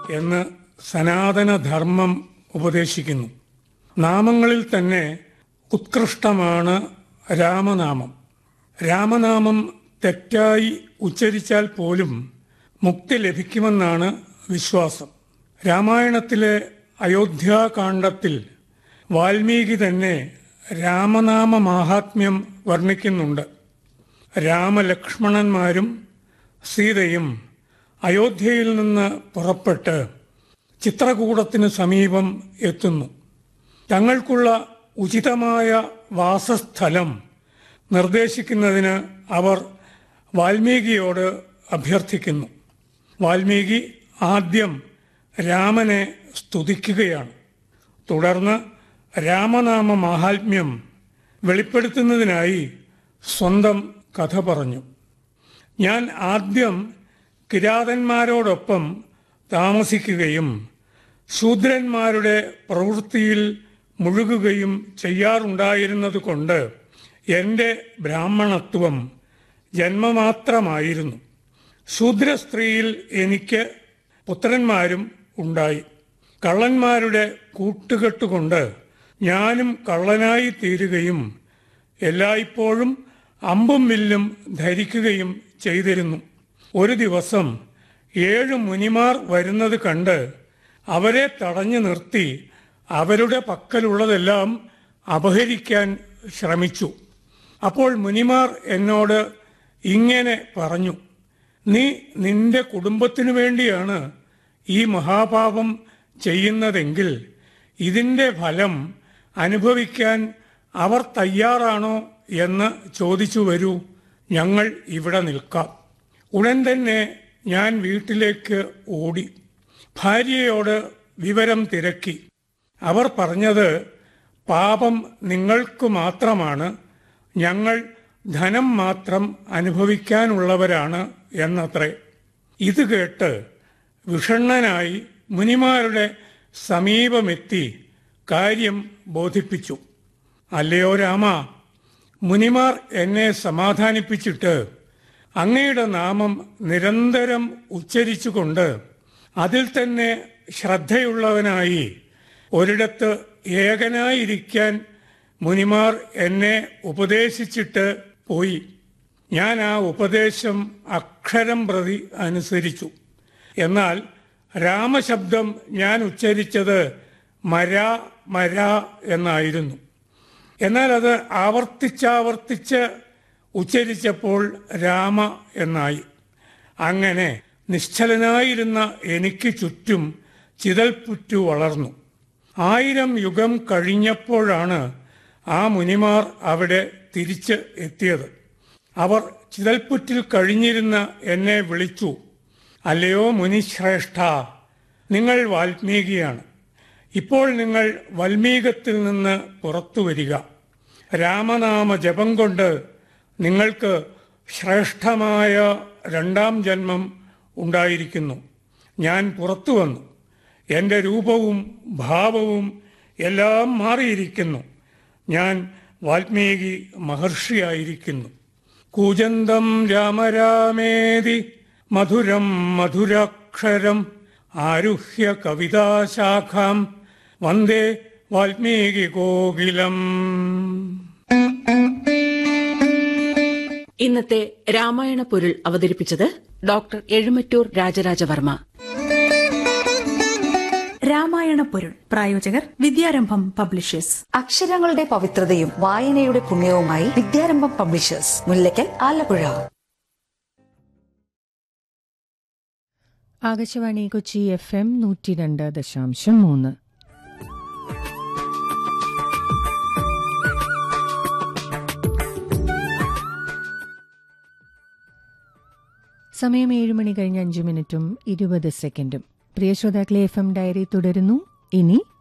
എന്ന് സനാതനധർമ്മം ഉപദേശിക്കുന്നു നാമങ്ങളിൽ തന്നെ ഉത്കൃഷ്ടമാണ് രാമനാമം രാമനാമം തെറ്റായി ഉച്ചരിച്ചാൽ പോലും മുക്തി ലഭിക്കുമെന്നാണ് വിശ്വാസം രാമായണത്തിലെ അയോധ്യാകാന്ഡത്തിൽ വാൽമീകി തന്നെ രാമനാമ മാഹാത്മ്യം വർണ്ണിക്കുന്നുണ്ട് രാമലക്ഷ്മണന്മാരും സീതയും അയോധ്യയിൽ നിന്ന് പുറപ്പെട്ട് ചിത്രകൂടത്തിന് സമീപം എത്തുന്നു തങ്ങൾക്കുള്ള ഉചിതമായ വാസസ്ഥലം നിർദ്ദേശിക്കുന്നതിന് അവർ വാൽമീകിയോട് അഭ്യർത്ഥിക്കുന്നു വാൽമീകി ആദ്യം രാമനെ സ്തുതിക്കുകയാണ് തുടർന്ന് രാമനാമ മാഹാത്മ്യം വെളിപ്പെടുത്തുന്നതിനായി സ്വന്തം കഥ പറഞ്ഞു ഞാൻ ആദ്യം കിരാതന്മാരോടൊപ്പം താമസിക്കുകയും ശൂദ്രന്മാരുടെ പ്രവൃത്തിയിൽ മുഴുകുകയും ചെയ്യാറുണ്ടായിരുന്നതുകൊണ്ട് എൻ്റെ ബ്രാഹ്മണത്വം ജന്മമാത്രമായിരുന്നു ശൂദ്ര സ്ത്രീയിൽ എനിക്ക് പുത്രന്മാരും ഉണ്ടായി കള്ളന്മാരുടെ കൂട്ടുകെട്ടുകൊണ്ട് ഞാനും കള്ളനായി തീരുകയും എല്ലായ്പ്പോഴും അമ്പും വില്ലും ധരിക്കുകയും ചെയ്തിരുന്നു ഒരു ദിവസം ഏഴ് മുനിമാർ വരുന്നത് കണ്ട് അവരെ തടഞ്ഞു നിർത്തി അവരുടെ പക്കലുള്ളതെല്ലാം അപഹരിക്കാൻ ശ്രമിച്ചു അപ്പോൾ മുനിമാർ എന്നോട് ഇങ്ങനെ പറഞ്ഞു നീ നിന്റെ കുടുംബത്തിനു വേണ്ടിയാണ് ഈ മഹാപാപം ചെയ്യുന്നതെങ്കിൽ ഇതിന്റെ ഫലം അനുഭവിക്കാൻ അവർ തയ്യാറാണോ എന്ന് ചോദിച്ചു വരൂ ഞങ്ങൾ ഇവിടെ നിൽക്കാം ഉടൻ തന്നെ ഞാൻ വീട്ടിലേക്ക് ഓടി ഭാര്യയോട് വിവരം തിരക്കി അവർ പറഞ്ഞത് പാപം നിങ്ങൾക്ക് മാത്രമാണ് ഞങ്ങൾ ധനം മാത്രം അനുഭവിക്കാനുള്ളവരാണ് എന്നത്രേ ഇത് കേട്ട് വിഷണ്ണനായി മുനിമാരുടെ സമീപമെത്തി കാര്യം ബോധിപ്പിച്ചു അല്ലയോ രാമ മുനിമാർ എന്നെ സമാധാനിപ്പിച്ചിട്ട് അങ്ങയുടെ നാമം നിരന്തരം ഉച്ചരിച്ചുകൊണ്ട് അതിൽ തന്നെ ശ്രദ്ധയുള്ളവനായി ഒരിടത്ത് ഏകനായിരിക്കാൻ മുനിമാർ എന്നെ ഉപദേശിച്ചിട്ട് പോയി ഞാൻ ആ ഉപദേശം അക്ഷരം പ്രതി അനുസരിച്ചു എന്നാൽ രാമശബ്ദം ഞാൻ ഉച്ചരിച്ചത് മര മര എന്നായിരുന്നു എന്നാൽ അത് ആവർത്തിച്ചാവർത്തിച്ച് ഉച്ചരിച്ചപ്പോൾ രാമ എന്നായി അങ്ങനെ നിശ്ചലനായിരുന്ന എനിക്ക് ചുറ്റും ചിതൽപുറ്റു വളർന്നു ആയിരം യുഗം കഴിഞ്ഞപ്പോഴാണ് ആ മുനിമാർ അവിടെ തിരിച്ച് എത്തിയത് അവർ ചിതൽപുറ്റിൽ കഴിഞ്ഞിരുന്ന എന്നെ വിളിച്ചു അല്ലയോ മുനിശ്രേഷ്ഠ നിങ്ങൾ വാൽമീകിയാണ് ഇപ്പോൾ നിങ്ങൾ വൽമീകത്തിൽ നിന്ന് പുറത്തു വരിക രാമനാമ ജപം കൊണ്ട് നിങ്ങൾക്ക് ശ്രേഷ്ഠമായ രണ്ടാം ജന്മം ഉണ്ടായിരിക്കുന്നു ഞാൻ പുറത്തു വന്നു എൻ്റെ രൂപവും ഭാവവും എല്ലാം മാറിയിരിക്കുന്നു ഞാൻ വാൽമീകി മഹർഷിയായിരിക്കുന്നു കൂജന്തം രാമരാമേതി മധുരം മധുരാക്ഷരം ആരുഹ്യ കവിതാശാഖാം വന്ദേ വാൽമീകി കോകിലം ഇന്നത്തെ രാമായണ പൊരുൾ അവതരിപ്പിച്ചത് ഡോക്ടർ എഴുമറ്റൂർ രാജരാജവർമ്മ രാമായണ പൊരുൾ പ്രായോജകർ വിദ്യാരംഭം പബ്ലിഷേഴ്സ് അക്ഷരങ്ങളുടെ പവിത്രതയും വായനയുടെ പുണ്യവുമായി Vidyarambham publishers Mullakkal Alappuzha Akashvani Kochi F M നൂറ്റി രണ്ട് ദശാംശം മൂന്ന് സമയം ഏഴ് മണി കഴിഞ്ഞ് അഞ്ച് മിനിറ്റും ഇരുപത് സെക്കൻഡും പ്രിയ ശ്രോതാക്കളെ എഫ് എം ഡയറി തുടരുന്നു ഇനി